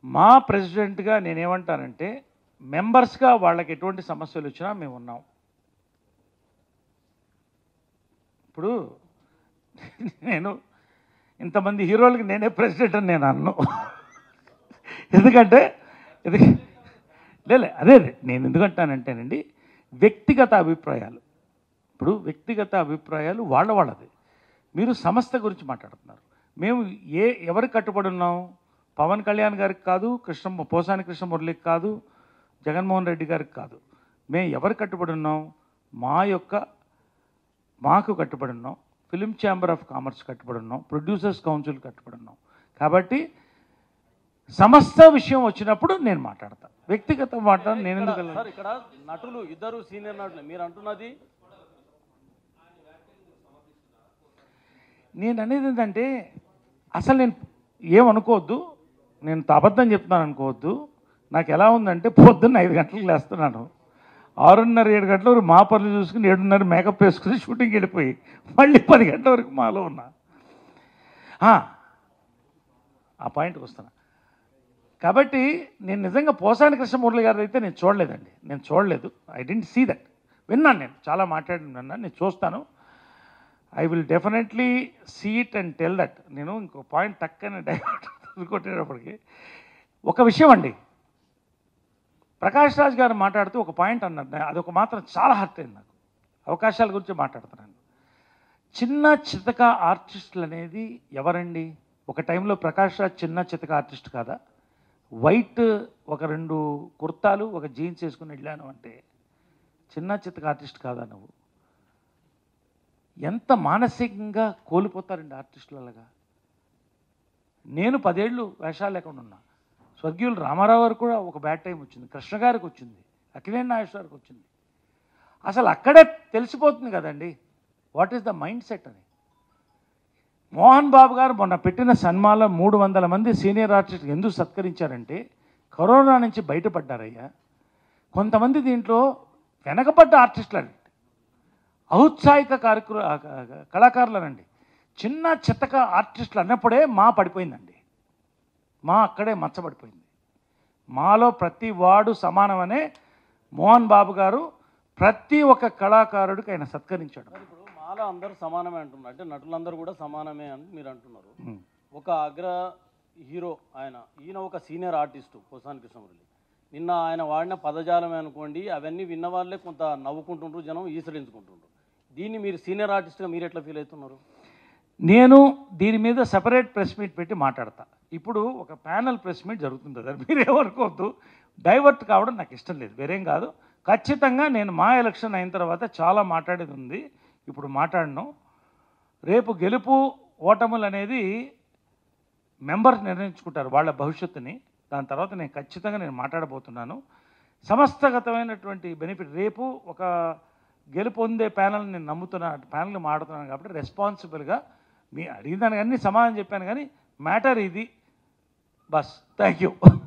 మా ప్రెసిడెంట్గా నేనేమంటానంటే మెంబర్స్గా వాళ్ళకి ఎటువంటి సమస్యలు వచ్చినా మేము ఉన్నాం ఇప్పుడు నేను ఇంతమంది హీరోలకి నేనే ప్రెసిడెంట్ అని నేను అన్ను ఎందుకంటే ఇది లేలే అదే అదే నేను ఎందుకంటానంటేనండి వ్యక్తిగత అభిప్రాయాలు ఇప్పుడు వ్యక్తిగత అభిప్రాయాలు వాళ్ళ వాళ్ళది మీరు సంస్థ గురించి మాట్లాడుతున్నారు మేము ఏ ఎవరికి కట్టుబడి ఉన్నాం పవన్ కళ్యాణ్ గారికి కాదు కృష్ణ పోసాని కృష్ణ మురళికి కాదు జగన్మోహన్ రెడ్డి గారికి కాదు మేము ఎవరు కట్టుబడి ఉన్నాం మా యొక్క మాకు కట్టుబడి ఉన్నాం ఫిలిం ఛాంబర్ ఆఫ్ కామర్స్ కట్టుబడి ఉన్నాం ప్రొడ్యూసర్స్ కౌన్సిల్ కట్టుబడి ఉన్నాం కాబట్టి సమస్త విషయం వచ్చినప్పుడు నేను మాట్లాడతాను వ్యక్తిగత మాట నేను ఎందుకు ఇక్కడ- వెళ్ళను? సార్ ఇక్కడ నటులు ఇద్దరు సీనియర్ నటులు మీరు అంటున్నది నేను అనేది ఏంటంటే అసలు నేను ఏమనుకోవద్దు నేను అబద్ధం చెప్తున్నాను అనుకోవద్దు నాకు ఎలా ఉందంటే పొద్దున్న ఐదు గంటలకు లేస్తున్నాను ఆరున్నర ఏడు గంటల వరకు మా పనులు చూసుకుని ఏడున్నర మేకప్ వేసుకుని షూటింగ్కి వెళ్ళిపోయి మళ్ళీ పది గంటల వరకు మాలో ఉన్నా ఆ, ఆ పాయింట్కి వస్తున్నా కాబట్టి నేను నిజంగా పోసాని కృష్ణమూర్తి గారు అయితే నేను చూడలేదండి నేను చూడలేదు ఐ డెంట్ సీ దట్ విన్నాను నేను చాలా మాట్లాడిన విన్నాను నేను చూస్తాను I will definitely see it and tell that నేను ఇంకో పాయింట్ టక్కని డైవర్ట్ కొట్టేటప్పటికి ఒక విషయం అండి ప్రకాష్ రాజ్ గారు మాట్లాడుతూ ఒక పాయింట్ అన్నారు నా- అదొక మాత్రం చాలా హర్ట్ అయింది నాకు అవకాశాల గురించి మాట్లాడుతున్నాను చిన్న చితక ఆర్టిస్టులు అనేది ఎవరండి ఒక టైంలో ప్రకాష్ రాజ్ చిన్న చితక ఆర్టిస్ట్ కాదా వైట్ ఒక రెండు కుర్తాలు ఒక జీన్స్ వేసుకుని వెళ్ళాను అంటే చిన్న చితక ఆర్టిస్ట్ కాదా నువ్వు ఎంత మానసికంగా కోల్పోతారండి ఆర్టిస్టులు అలాగా నేను పదేళ్ళు వేషాలు లేకుండా ఉన్నా స్వర్గీయులు రామారావు గారు కూడా ఒక బ్యాడ్ టైం వచ్చింది కృష్ణ గారికి వచ్చింది అఖిలేని నాగేశ్వర వచ్చింది అసలు అక్కడే తెలిసిపోతుంది కదండి what is the mindset అని మోహన్ బాబు గారు మొన్న పెట్టిన సన్మాలో మూడు వందల మంది సీనియర్ ఆర్టిస్ట్ ఎందుకు సత్కరించారంటే కరోనా నుంచి బయటపడ్డారయ్యా కొంతమంది దీంట్లో వెనకబడ్డ ఆర్టిస్టులు అండి ఔత్సాహిక కార్యక్ర కళాకారులనండి చిన్న చిత్తక ఆర్టిస్టులు అన్నప్పుడే మా పడిపోయిందండి మా అక్కడే మచ్చబడిపోయింది మాలో ప్రతి వాడు సమానమనే మోహన్ బాబు గారు ప్రతి ఒక్క కళాకారుడికి ఆయన సత్కరించాడు సార్ ఇప్పుడు మాలో అందరూ సమానమే అంటున్నారు అంటే నటులందరూ కూడా సమానమే అని మీరు అంటున్నారు ఉం. ఒక అగ్ర హీరో ఆయన ఈయన ఒక సీనియర్ ఆర్టిస్టు పోసాని కృష్ణమురళి నిన్న ఆయన వాడిన పదజాలమే అనుకోండి అవన్నీ విన్న వాళ్ళే కొంత నవ్వుకుంటుండ్రు జనం ఈసడించుకుంటుండ్రు దీన్ని మీరు సీనియర్ ఆర్టిస్ట్గా మీరు ఎట్లా ఫీల్ అవుతున్నారు నేను దీని మీద సెపరేట్ ప్రెస్ మీట్ పెట్టి మాట్లాడతా ఇప్పుడు ఒక ప్యానల్ ప్రెస్ మీట్ జరుగుతుంది కదా మీరేమనుకోవద్దు డైవర్ట్ కావడం నాకు ఇష్టం లేదు వేరేం కాదు ఖచ్చితంగా నేను మా ఎలక్షన్ అయిన తర్వాత చాలా మాట్లాడేది ఉంది ఇప్పుడు మాట్లాడను రేపు గెలుపు ఓటములు అనేది మెంబర్స్ నిర్ణయించుకుంటారు వాళ్ళ భవిష్యత్తుని దాని తర్వాత నేను ఖచ్చితంగా నేను మాట్లాడబోతున్నాను సమస్తగతమైనటువంటి బెనిఫిట్ రేపు ఒక గెలుపు పొందే ప్యానల్ నేను నమ్ముతున్నా ప్యానల్ మాడుతున్నాను కాబట్టి రెస్పాన్సిబుల్గా మీ అడిగిన దానికి అన్ని సమాధానం చెప్పాను కానీ మ్యాటర్ ఇది బస్ థ్యాంక్ యూ